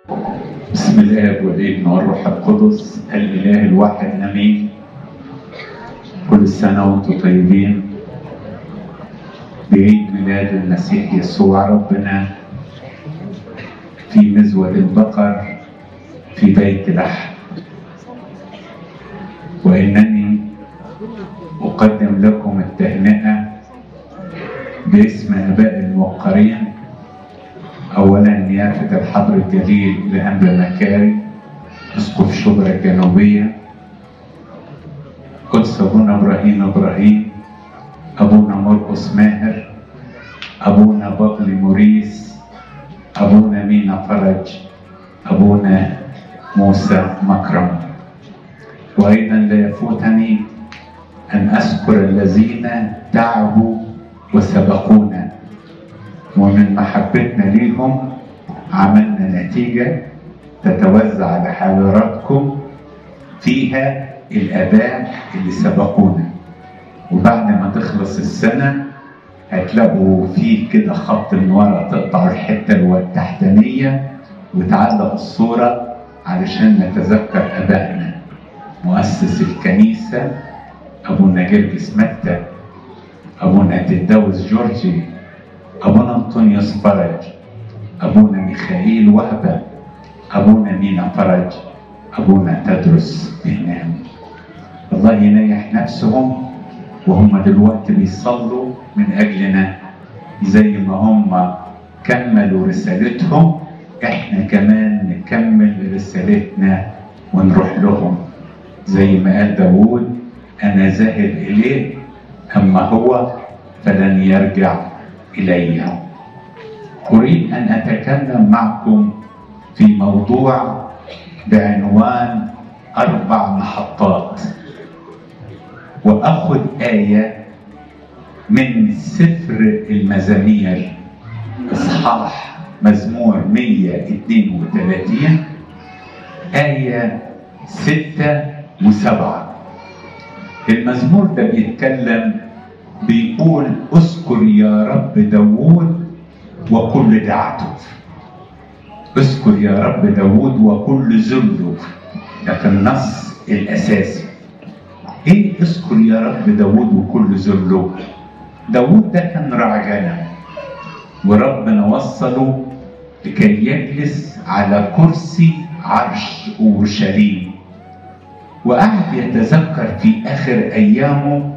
بسم الاب والابن والروح القدس الاله الواحد امين كل سنه وانتم طيبين بعيد ميلاد المسيح يسوع ربنا في مزود البقر في بيت لحم وانني اقدم لكم التهنئه باسم اباء الموقرين اولا نيافه الحضر الجليل لانبا مكاري اسقف شبرا الجنوبيه قدس ابونا ابراهيم ابراهيم ابونا مرقس ماهر ابونا بغلي موريس ابونا مينا فرج ابونا موسى مكرم وايضا لا يفوتني ان اذكر الذين تعبوا وسبقونا ومن محبتنا ليهم عملنا نتيجة تتوزع على حضراتكم فيها الآباء اللي سبقونا وبعد ما تخلص السنة هتلاقوا فيه كده خط من ورا تقطع الحتة التحتانية وتعلق الصورة علشان نتذكر آبائنا مؤسس الكنيسة أبونا جرجس متى أبونا تدوس جورجي أبونا أنطونيوس فرج أبونا ميخائيل وهبة أبونا مينا فرج أبونا تدرس بهنام الله ينيح نفسهم وهم دلوقتي بيصلوا من أجلنا زي ما هم كملوا رسالتهم احنا كمان نكمل رسالتنا ونروح لهم زي ما قال داوود أنا ذاهب إليه أما هو فلن يرجع إلي أريد أن أتكلم معكم في موضوع بعنوان أربع محطات وأخذ آية من سفر المزامير إصحاح مزمور 132 آية ستة وسبعة المزمور ده بيتكلم بيقول اذكر يا رب داوود وكل دعته اذكر يا رب داوود وكل ذله ده في النص الاساسي ايه اذكر يا رب داوود وكل ذله داوود ده كان راعي غنم وربنا وصله لكي يجلس على كرسي عرش اورشليم وقعد يتذكر في اخر ايامه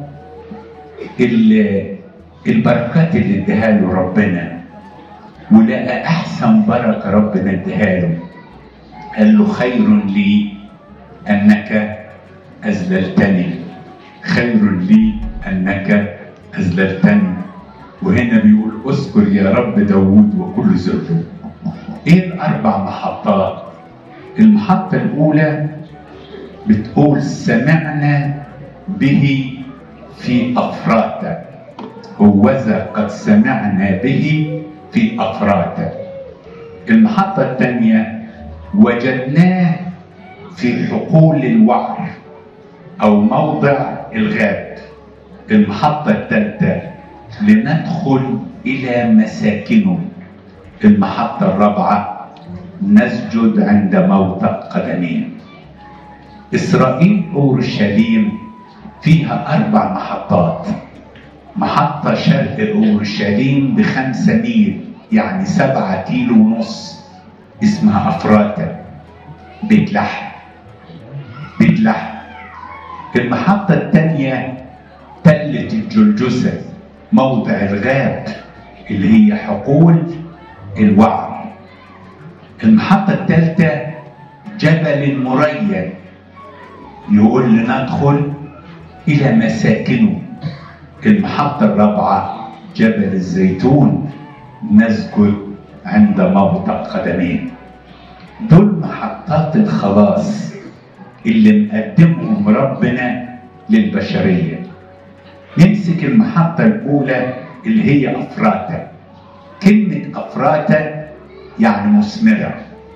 البركات اللي اداها له ربنا ولقى احسن بركه ربنا اداها له قال له خير لي انك اذللتني خير لي انك اذللتني وهنا بيقول اذكر يا رب داوود وكل ذره ايه الاربع محطات المحطه الاولى بتقول سمعنا به في أفراتا هوذا قد سمعنا به في أفراتا المحطة الثانية وجدناه في حقول الوعر أو موضع الغاب المحطة الثالثة لندخل إلى مساكنه المحطة الرابعة نسجد عند موطأ قدمين إسرائيل أورشليم فيها أربع محطات محطة شرق أورشليم بخمسة ميل يعني سبعة كيلو ونص اسمها أفراتا بيت لحم بيت لحم المحطة الثانية تلة الجلجسة موضع الغاب اللي هي حقول الوعر المحطة الثالثة جبل المريا يقول لندخل إلى مساكنه المحطة الرابعة جبل الزيتون نسجد عند موطأ قدمين دول محطات الخلاص اللي مقدمهم ربنا للبشرية نمسك المحطة الأولى اللي هي أفراتا كلمة أفراتا يعني مثمرة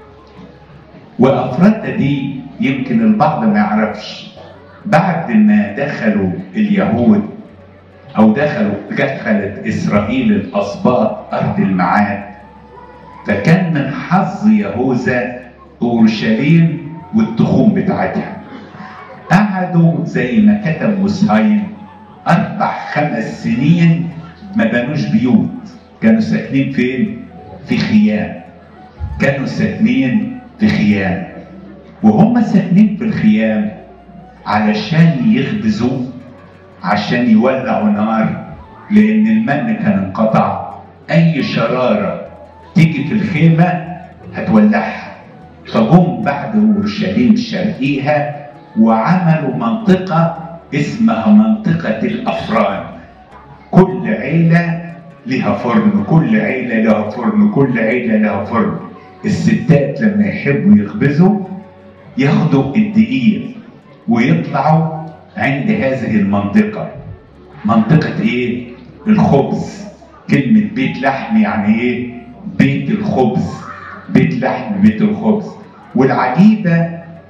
وأفراتا دي يمكن البعض ما يعرفش بعد ما دخلوا اليهود او دخلوا دخلت اسرائيل الاسباط ارض المعاد فكان من حظ يهوذا اورشليم والتخوم بتاعتها قعدوا زي ما كتب موسهايم اربع خمس سنين ما بنوش بيوت كانوا ساكنين فين؟ في خيام كانوا ساكنين في خيام وهم ساكنين في الخيام علشان يخبزوا عشان يولعوا نار لان المن كان انقطع اي شراره تيجي في الخيمه هتولعها فجم بعد اورشليم شرقيها وعملوا منطقه اسمها منطقه الافران كل عيله لها فرن كل عيله لها فرن كل عيله لها فرن الستات لما يحبوا يخبزوا ياخدوا الدقيق ويطلعوا عند هذه المنطقة منطقة ايه؟ الخبز كلمة بيت لحم يعني ايه؟ بيت الخبز بيت لحم بيت الخبز والعجيبة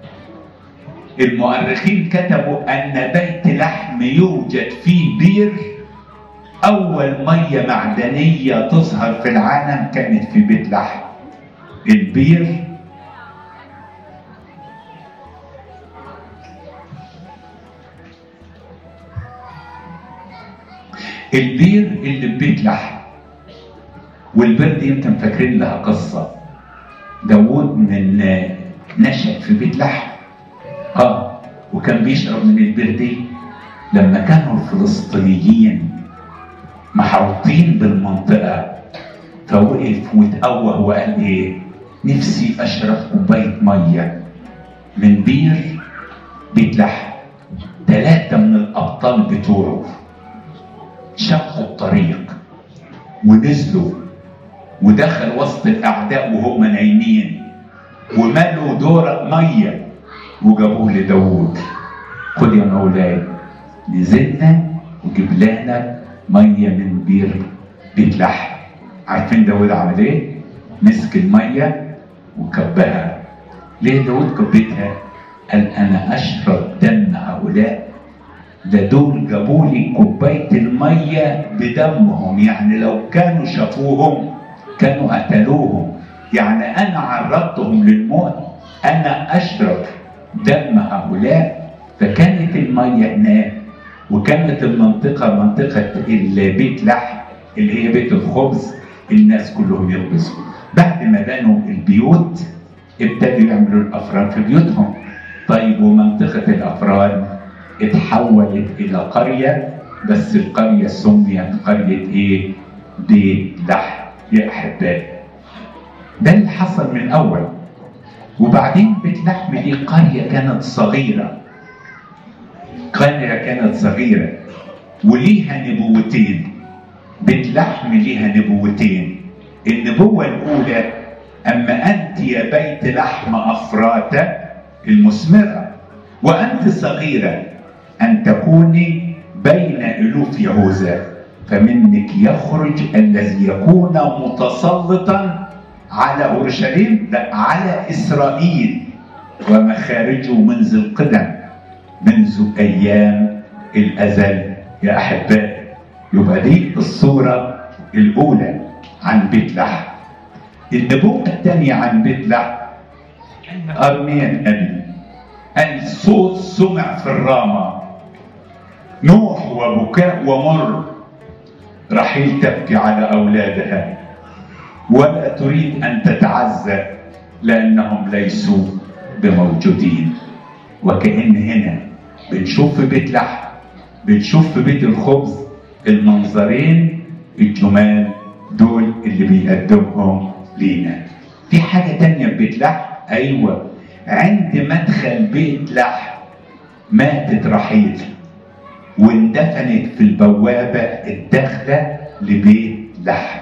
المؤرخين كتبوا أن بيت لحم يوجد فيه بير أول مية معدنية تظهر في العالم كانت في بيت لحم البير البير اللي في بيت لحم والبير دي يمكن فاكرين لها قصة داوود من نشأ في بيت لحم اه وكان بيشرب من البير دي لما كانوا الفلسطينيين محوطين بالمنطقة فوقف وتقوه وقال ايه نفسي اشرب كوباية مية من بير بيت لحم ثلاثة من الأبطال بتوعه شقوا الطريق ونزلوا ودخل وسط الاعداء وهم نايمين وملوا دورق ميه وجابوه لداوود خد يا مولاي نزلنا وجيب لنا ميه من بير بيت لحم عارفين داوود عمل ايه؟ مسك الميه وكبها ليه داوود كبتها؟ قال انا اشرب دم هؤلاء ده دول جابوا لي كوبايه الميه بدمهم يعني لو كانوا شافوهم كانوا قتلوهم يعني انا عرضتهم للموت انا اشرب دم هؤلاء فكانت الميه هناك وكانت المنطقه منطقه البيت لحم اللي هي بيت الخبز الناس كلهم يلبسوا بعد ما بنوا البيوت ابتدوا يعملوا الافران في بيوتهم طيب ومنطقه الافران اتحولت الى قريه بس القريه سميت قريه ايه؟ بيت لحم يا احبائي. ده اللي حصل من الاول. وبعدين بيت لحم دي قريه كانت صغيره. قريه كانت صغيره وليها نبوتين. بيت لحم ليها نبوتين. النبوه الاولى اما انت يا بيت لحم افراته المثمره وانت صغيره أن تكوني بين ألوف يهوذا فمنك يخرج الذي يكون متسلطا على أورشليم لا على إسرائيل ومخارجه منذ القدم منذ أيام الأزل يا أحبائي يبقى دي الصورة الأولى عن بيت لحم النبوة الثانية عن بيت لحم أرميا النبي الصوت سمع في الرامة نوح وبكاء ومر رحيل تبكي على أولادها ولا تريد أن تتعزى لأنهم ليسوا بموجودين وكأن هنا بنشوف في بيت لحم بنشوف في بيت الخبز المنظرين الجمال دول اللي بيقدمهم لينا في حاجة تانية في بيت لحم أيوة عند مدخل بيت لحم ماتت رحيل واندفنت في البوابة الداخلة لبيت لحم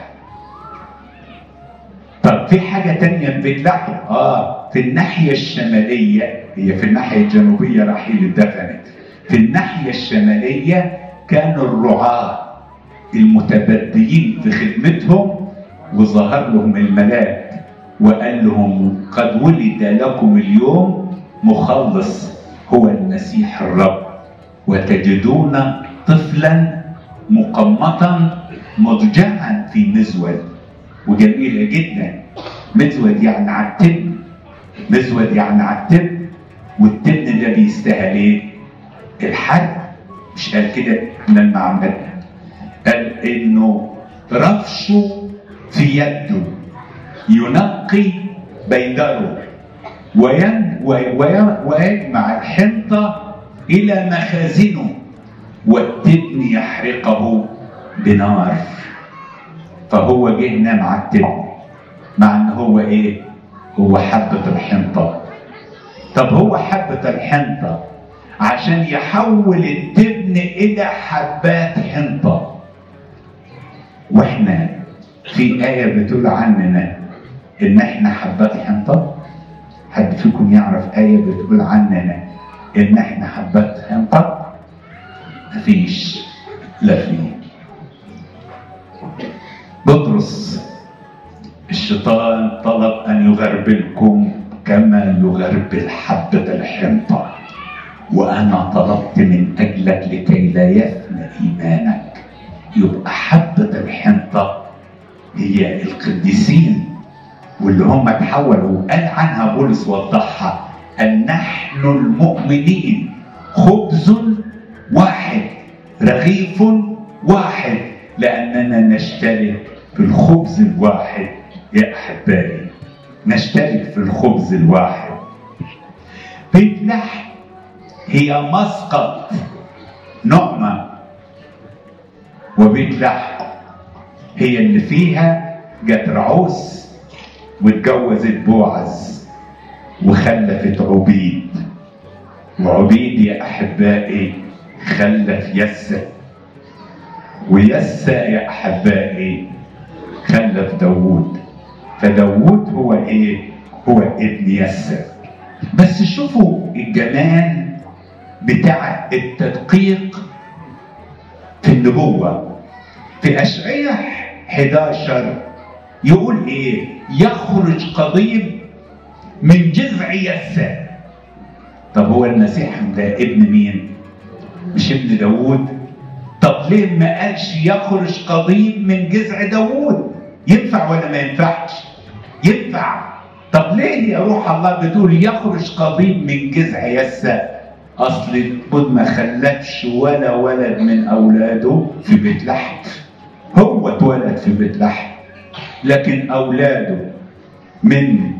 طب في حاجة تانية في بيت لحم اه في الناحية الشمالية هي في الناحية الجنوبية رحيل اتدفنت في الناحية الشمالية كانوا الرعاة المتبديين في خدمتهم وظهر لهم الملاك وقال لهم قد ولد لكم اليوم مخلص هو المسيح الرب وتجدون طفلا مقمطا مضجعا في مزود وجميلة جدا مزود يعني على التبن مزود يعني على التبن والتبن ده بيستاهل ايه؟ الحرق مش قال كده احنا المعمدة قال انه رفشه في يده ينقي بيدره وين ويجمع الحنطة إلى مخازنه والتبن يحرقه بنار فهو جه نام على التبن مع ان هو ايه؟ هو حبة الحنطة طب هو حبة الحنطة عشان يحول التبن إلى حبات حنطة واحنا في آية بتقول عننا إن احنا حبات حنطة حد فيكم يعرف آية بتقول عننا إن احنا حبات حنطة مفيش لا في بطرس الشيطان طلب أن يغربلكم كما يغربل حبة الحنطة وأنا طلبت من أجلك لكي لا يفنى إيمانك يبقى حبة الحنطة هي القديسين واللي هم تحولوا قال عنها بولس وضحها أن نحن المؤمنين خبز واحد رغيف واحد لأننا نشترك في الخبز الواحد يا أحبائي نشترك في الخبز الواحد بيت لحم هي مسقط نعمة وبيت لحم هي اللي فيها جت رعوس واتجوزت بوعز وخلفت عبيد وعبيد يا أحبائي خلف يسى ويسى يا أحبائي خلف داوود فداوود هو إيه؟ هو ابن يسى بس شوفوا الجمال بتاع التدقيق في النبوة في أشعية 11 يقول إيه يخرج قضيب من جذع يسى طب هو المسيح ده ابن مين مش ابن داوود طب ليه ما قالش يخرج قضيب من جذع داوود ينفع ولا ما ينفعش ينفع طب ليه يا روح الله بتقول يخرج قضيب من جذع يسى اصل داود ما خلفش ولا ولد من اولاده في بيت لحم هو اتولد في بيت لحم لكن اولاده من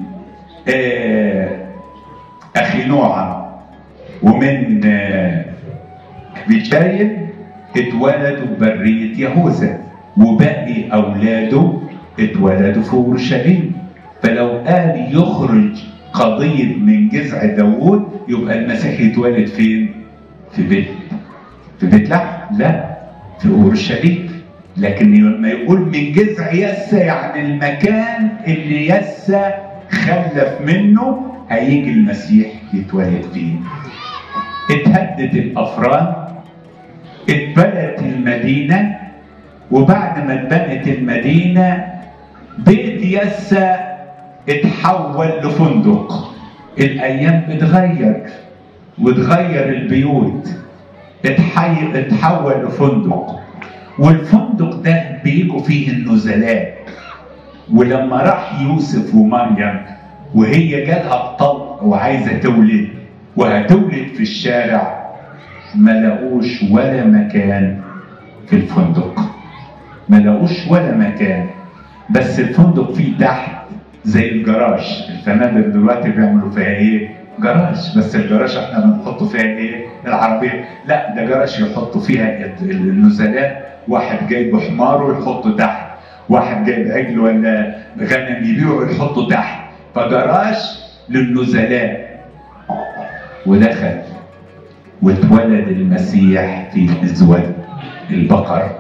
آه اخي نوعا ومن آه بيشايل اتولدوا ببرية يهوذا وباقي اولاده اتولدوا في اورشليم فلو قال يخرج قضية من جذع داوود يبقى المسيح يتولد فين؟ في بيت في بيت لحم؟ لا في اورشليم لكن لما يقول من جذع يسى يعني المكان اللي يسى خلف منه هيجي المسيح يتولد فيه اتهدت الافران اتبنت المدينه وبعد ما اتبنت المدينه بيت يسى اتحول لفندق الايام بتغير وتغير البيوت اتحي... اتحول لفندق والفندق ده بيجوا فيه النزلاء ولما راح يوسف ومريم وهي جالها الطلق وعايزه تولد وهتولد في الشارع ما لقوش ولا مكان في الفندق ما لقوش ولا مكان بس الفندق فيه تحت زي الجراج الفنادق دلوقتي بيعملوا فيها ايه جراج بس الجراج احنا بنحط فيها ايه العربيه لا ده جراج يحطوا فيها النزلاء واحد جايب حماره يحطه تحت واحد جايب عجل ولا غنم يبيعه يحطه تحت فجراج للنزلاء ودخل واتولد المسيح في مزود البقر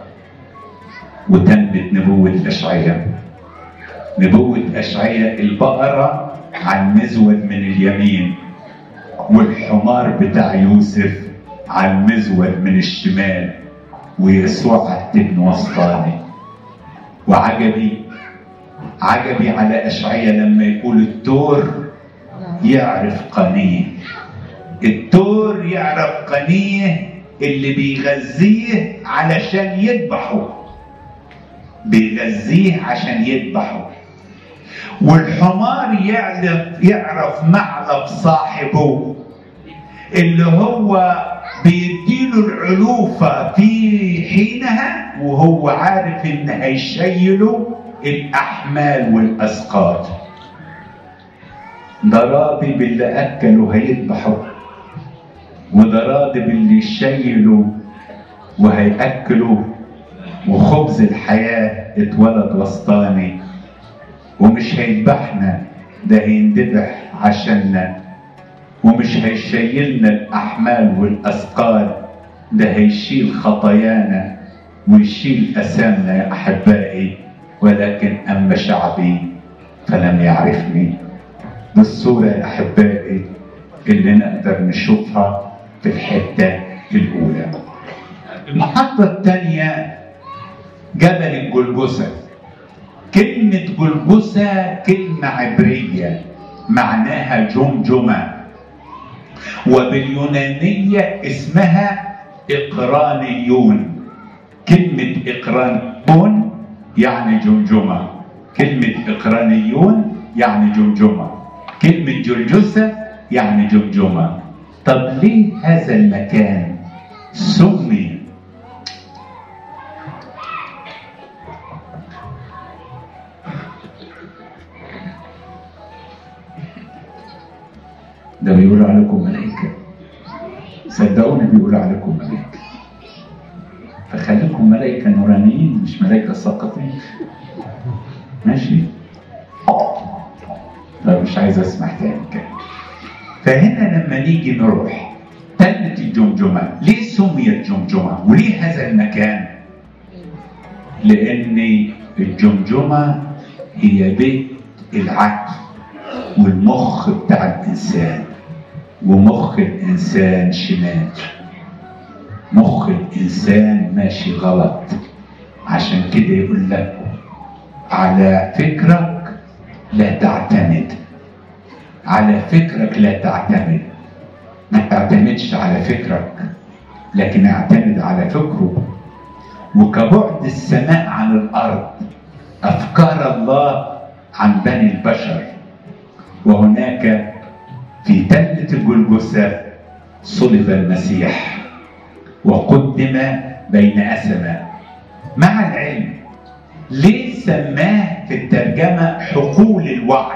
وتمت نبوة أشعياء نبوة أشعياء البقرة عن مزود من اليمين والحمار بتاع يوسف عن مزود من الشمال ويسوع على التبن وسطاني وعجبي عجبي على أشعياء لما يقول التور يعرف قنيه التور يعرف قنيه اللي بيغذيه علشان يذبحه بيغذيه عشان يذبحه والحمار يعرف يعرف معلف صاحبه اللي هو بيديله العلوفة في حينها وهو عارف ان هيشيله الاحمال والاثقال ده راضي باللي اكله هيذبحه وده راضي باللي يشيله وهيأكله وخبز الحياة اتولد وسطاني ومش هيذبحنا ده هيندبح عشاننا ومش هيشيلنا الأحمال والأثقال ده هيشيل خطايانا ويشيل أسامنا يا أحبائي ولكن أما شعبي فلم يعرفني بالصورة يا أحبائي اللي نقدر نشوفها في الحتة الأولى المحطة الثانية جبل الجلجسة كلمة جلجسة كلمة عبرية معناها جمجمة وباليونانية اسمها إقرانيون كلمة إقرانيون يعني جمجمة كلمة إقرانيون يعني جمجمة كلمة جلجسة يعني جمجمة طب ليه هذا المكان سمي ده بيقولوا عليكم ملائكة صدقوني بيقولوا عليكم ملائكة فخليكم ملائكة نورانيين مش ملائكة ساقطين ماشي لا مش عايز اسمع تاني كده فهنا لما نيجي نروح تلة الجمجمة ليه سميت جمجمة وليه هذا المكان لأن الجمجمة هي بيت العقل والمخ بتاع الإنسان ومخ الإنسان شمال مخ الإنسان ماشي غلط عشان كده يقول لك على فكرك لا تعتمد على فكرك لا تعتمد ما تعتمدش على فكرك لكن اعتمد على فكره وكبعد السماء عن الارض افكار الله عن بني البشر وهناك في تلة الجلجسة صلب المسيح وقدم بين أسماء مع العلم ليه سماه في الترجمة حقول الوعي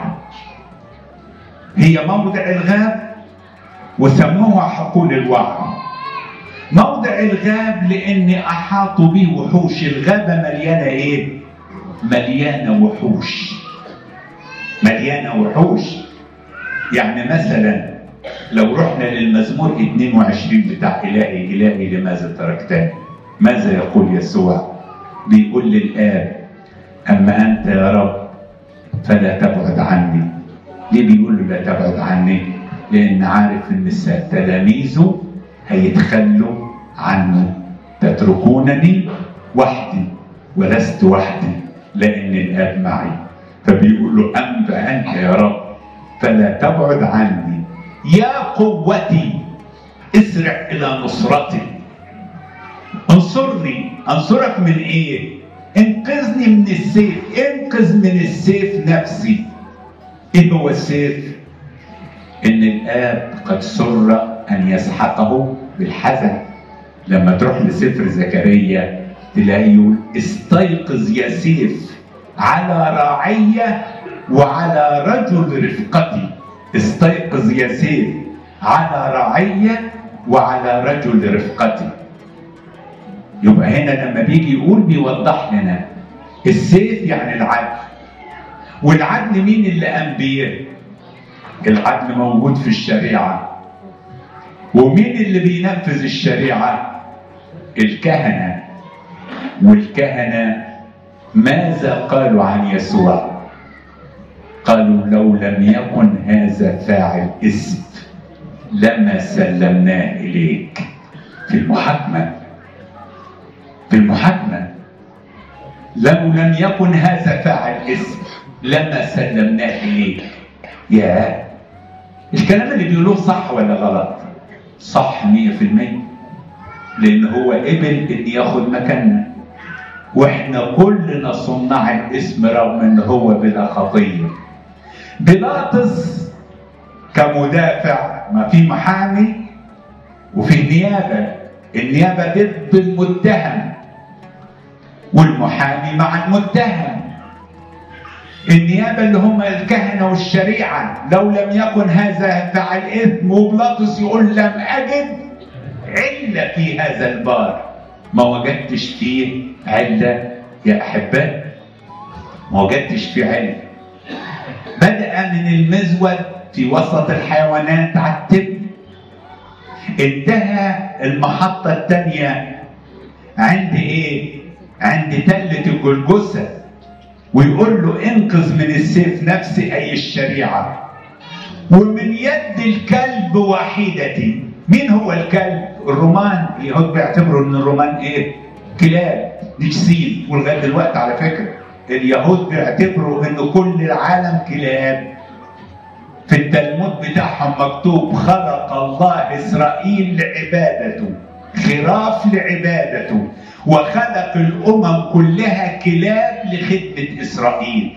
هي موضع الغاب وسموها حقول الوعي موضع الغاب لان احاطوا به وحوش الغابه مليانه ايه مليانه وحوش مليانه وحوش يعني مثلا لو رحنا للمزمور 22 بتاع الهي الهي لماذا تركتني ماذا يقول يسوع بيقول للاب اما انت يا رب فلا تبعد عني ليه بيقول له لا تبعد عني لان عارف ان تلاميذه هيتخلوا عنه تتركونني وحدي ولست وحدي لان الاب معي فبيقول له اما انت يا رب فلا تبعد عني يا قوتي اسرع الى نصرتي انصرني انصرك من ايه انقذني من السيف انقذ من السيف نفسي ايه هو السيف ان الاب قد سر ان يسحقه بالحزن لما تروح لسفر زكريا تلاقيه يقول استيقظ يا سيف على راعية وعلى رجل رفقتي استيقظ يا سيف على رعية وعلى رجل رفقتي يبقى هنا لما بيجي يقول بيوضح لنا السيف يعني العدل والعدل مين اللي قام بيه؟ العدل موجود في الشريعة ومين اللي بينفذ الشريعة؟ الكهنة والكهنة ماذا قالوا عن يسوع؟ قالوا لو لم يكن هذا فاعل اسم لما سلمناه إليك في المحاكمة في المحاكمة لو لم يكن هذا فاعل اسم لما سلمناه إليك يا الكلام اللي بيقولوه صح ولا غلط؟ صح 100% لأن هو قبل إن ياخد مكاننا واحنا كلنا صناع الاسم رغم ان هو بلا خطيه بيلاطس كمدافع ما في محامي وفي نيابه النيابه ضد المتهم والمحامي مع المتهم النيابة اللي هم الكهنة والشريعة لو لم يكن هذا فعل إثم وبلاطس يقول لم أجد علة في هذا البار ما وجدتش فيه علة يا أحبائي ما وجدتش فيه علة بدأ من المزود في وسط الحيوانات على التبن انتهى المحطة الثانية عند ايه؟ عند تلة الجلجثة ويقول له انقذ من السيف نفسي اي الشريعة ومن يد الكلب وحيدتي مين هو الكلب؟ الرومان اليهود بيعتبروا ان الرومان ايه؟ كلاب نجسين ولغايه دلوقتي على فكره اليهود بيعتبروا ان كل العالم كلاب في التلمود بتاعهم مكتوب خلق الله اسرائيل لعبادته خراف لعبادته وخلق الامم كلها كلاب لخدمه اسرائيل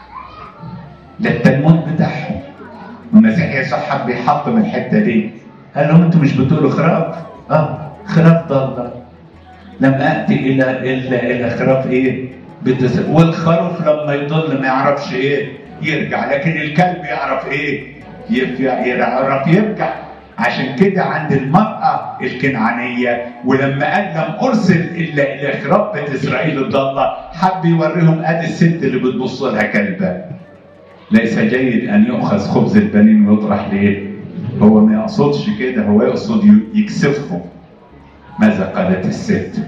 ده التلمود بتاعهم المسيح يسوع حب يحطم الحته دي قال لهم انتوا مش بتقولوا خراف؟ اه خراف ضاله لم اتي الى الا الى خراف ايه؟ بتس... والخروف لما يضل ما يعرفش ايه؟ يرجع لكن الكلب يعرف ايه؟ يف- يعرف يرجع عشان كده عند المرأة الكنعانية ولما قال لم أرسل إلا إلى خراب بيت إسرائيل الضالة حب يوريهم أدي الست اللي بتبص لها كلبة ليس جيد أن يؤخذ خبز البنين ويطرح ليه؟ هو ما يقصدش كده هو يقصد ي- يكسفهم ماذا قالت الست؟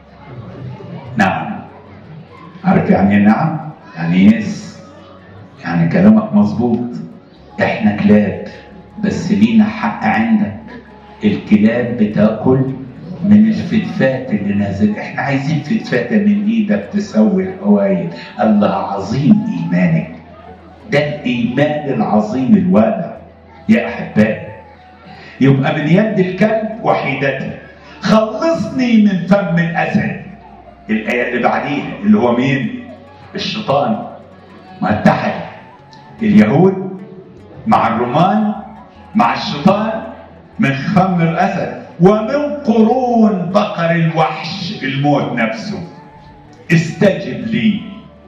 نعم عارف يعني إيه نعم؟ يعني يس يعني كلامك مظبوط احنا كلاب بس لينا حق عندك الكلاب بتاكل من الفتفات اللي نازل احنا عايزين فتفاتة من ايدك تسوي الحوايج الله عظيم ايمانك ده الايمان العظيم الواقع يا احبائي يبقى من يد الكلب وحيدتي خلصني من فم الاسد الايه اللي بعديها اللي هو مين الشيطان ما اتحد اليهود مع الرومان مع الشيطان من فم الاسد ومن قرون بقر الوحش الموت نفسه استجب لي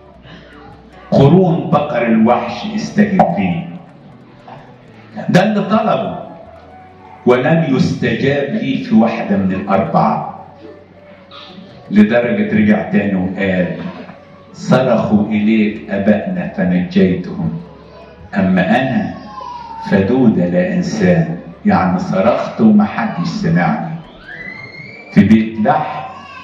قرون بقر الوحش استجب لي ده اللي طلبه ولم يستجاب لي في واحدة من الأربعة لدرجة رجع تاني وقال صرخوا إليك أبائنا فنجيتهم أما أنا فدودة لا إنسان يعني صرخت ومحدش سمعني في بيت لحم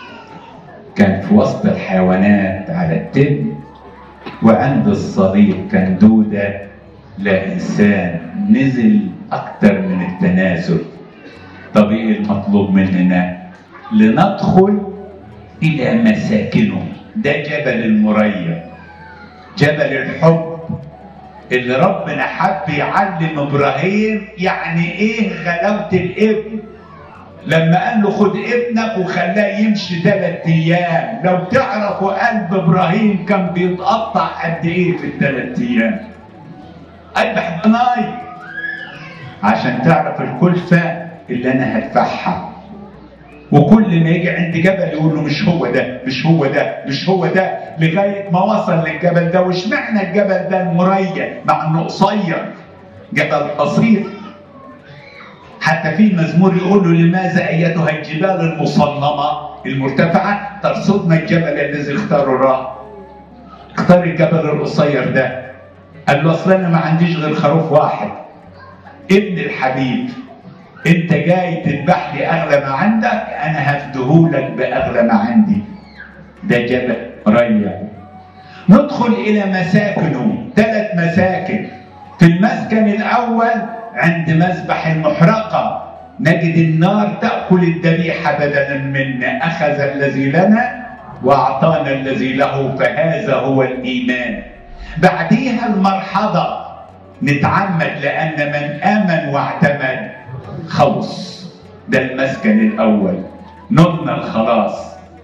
كان في وسط الحيوانات على التبن وعند الصليب كان دودة لا إنسان نزل أكتر من التنازل طب إيه المطلوب مننا لندخل إلى مساكنه ده جبل المريا جبل الحب اللي ربنا حب يعلم ابراهيم يعني ايه غلاوه الابن لما قال له خد ابنك وخلاه يمشي ثلاث ايام لو تعرفوا قلب ابراهيم كان بيتقطع قد ايه في الثلاث ايام قلب حضناي عشان تعرف الكلفه اللي انا هدفعها وكل ما يجي عند جبل يقول له مش هو ده مش هو ده مش هو ده لغايه ما وصل للجبل ده واشمعنى الجبل ده المريا مع انه قصير جبل قصير حتى في مزمور يقول له لماذا ايتها الجبال المصنمه المرتفعه ترصدنا الجبل الذي اختاره الرب اختار الجبل القصير ده قال له اصل انا ما عنديش غير خروف واحد ابن الحبيب انت جاي تذبح لي اغلى ما عندك انا هفدهولك باغلى ما عندي ده جبل ريا ندخل الى مساكنه ثلاث مساكن في المسكن الاول عند مذبح المحرقه نجد النار تاكل الذبيحه بدلا منا اخذ الذي لنا واعطانا الذي له فهذا هو الايمان بعديها المرحضه نتعمد لان من امن واعتمد خلص ده المسكن الاول نلنا الخلاص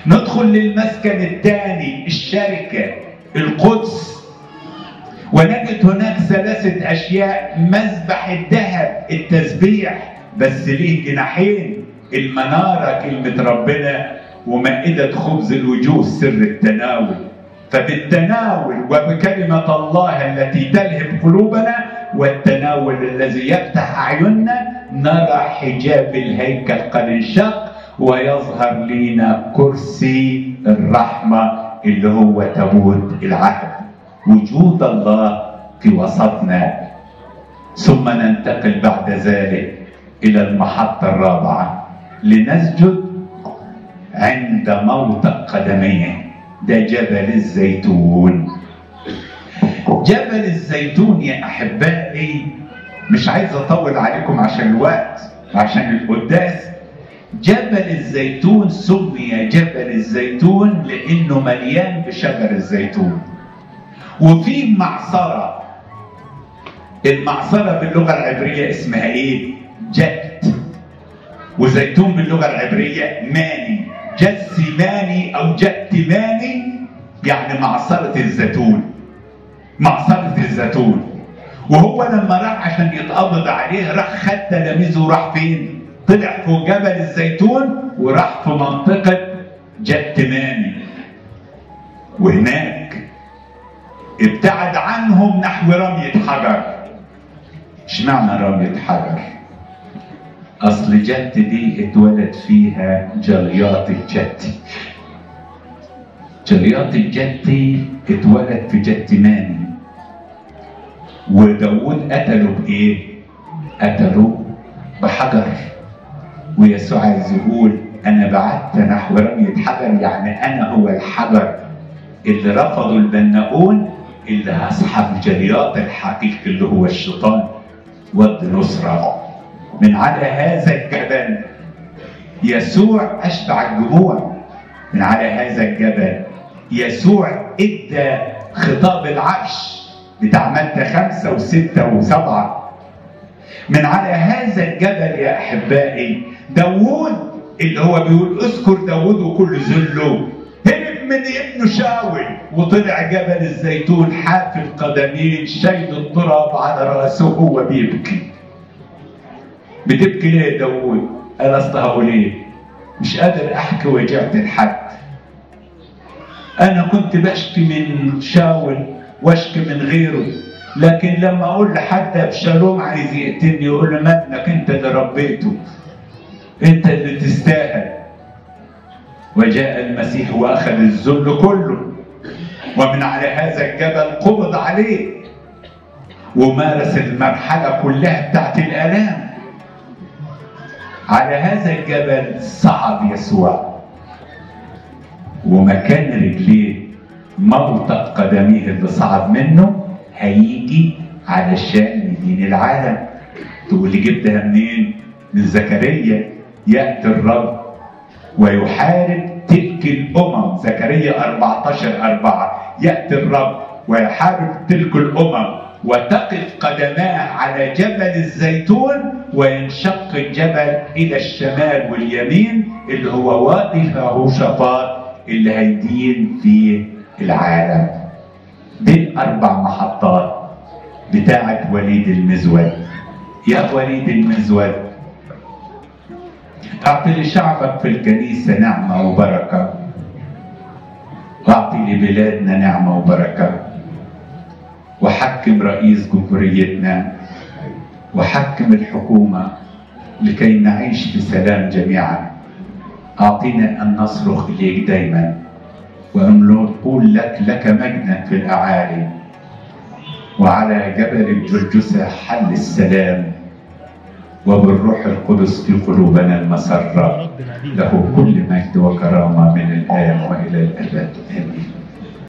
ندخل للمسكن الثاني الشركة القدس ونجد هناك ثلاثة أشياء مذبح الذهب التسبيح بس ليه جناحين المنارة كلمة ربنا ومائدة خبز الوجوه سر التناول فبالتناول وبكلمة الله التي تلهب قلوبنا والتناول الذي يفتح أعيننا نرى حجاب الهيكل قد انشق ويظهر لنا كرسي الرحمة اللي هو تابوت العهد وجود الله في وسطنا ثم ننتقل بعد ذلك إلى المحطة الرابعة لنسجد عند موطئ قدميه ده جبل الزيتون جبل الزيتون يا احبائي مش عايز اطول عليكم عشان الوقت عشان القداس جبل الزيتون سمي جبل الزيتون لانه مليان بشجر الزيتون وفي معصره المعصره باللغه العبريه اسمها ايه جت وزيتون باللغه العبريه ماني جسماني او جتماني يعني معصرة الزيتون معصرة الزيتون وهو لما راح عشان يتقبض عليه راح خد تلاميذه وراح فين؟ طلع فوق جبل الزيتون وراح في منطقة جتماني وهناك ابتعد عنهم نحو رمية حجر اشمعنى رمية حجر؟ اصل جت دي اتولد فيها جلياط الجتي جلياط الجتي اتولد في جتماني وداود قتله بايه قتله بحجر ويسوع عايز يقول انا بعدت نحو رمية حجر يعني انا هو الحجر اللي رفضوا البناؤون اللي هسحب جلياط الحقيقي اللي هو الشيطان ود نصره من على هذا الجبل يسوع أشبع الجموع من على هذا الجبل يسوع ادى خطاب العرش بتاع مادة خمسة وستة وسبعة من على هذا الجبل يا أحبائي داوود اللي هو بيقول اذكر داوود وكل ذله هرب من ابنه شاول وطلع جبل الزيتون حافي القدمين شايل التراب على راسه وهو بيبكي بتبكي ليه يا داوود؟ قال اصل هقول ايه؟ مش قادر احكي وجعت الحد. انا كنت بشكي من شاول واشكي من غيره لكن لما اقول لحد ابشالوم عايز يقتلني يقول له ما ابنك انت اللي ربيته انت اللي تستاهل وجاء المسيح واخذ الذل كله ومن على هذا الجبل قبض عليه ومارس المرحله كلها بتاعت الالام على هذا الجبل صعد يسوع ومكان رجليه موطئ قدميه اللي صعد منه هيجي علشان يدين العالم تقول لي جبتها منين؟ من زكريا ياتي الرب ويحارب تلك الامم زكريا 14 4 ياتي الرب ويحارب تلك الامم وتقف قدماه على جبل الزيتون وينشق الجبل الى الشمال واليمين اللي هو وادي يهوشافاط اللي هيدين فيه العالم دي الاربع محطات بتاعه وليد المزود يا وليد المزود اعطي لشعبك في الكنيسه نعمه وبركه واعطي لبلادنا نعمه وبركه وحكم رئيس جمهوريتنا وحكم الحكومة لكي نعيش في سلام جميعا أعطينا أن نصرخ إليك دايما وأن نقول لك لك مجدا في الأعالي وعلى جبل الجرجسة حل السلام وبالروح القدس في قلوبنا المسرة له كل مجد وكرامة من الآن وإلى الأبد آمين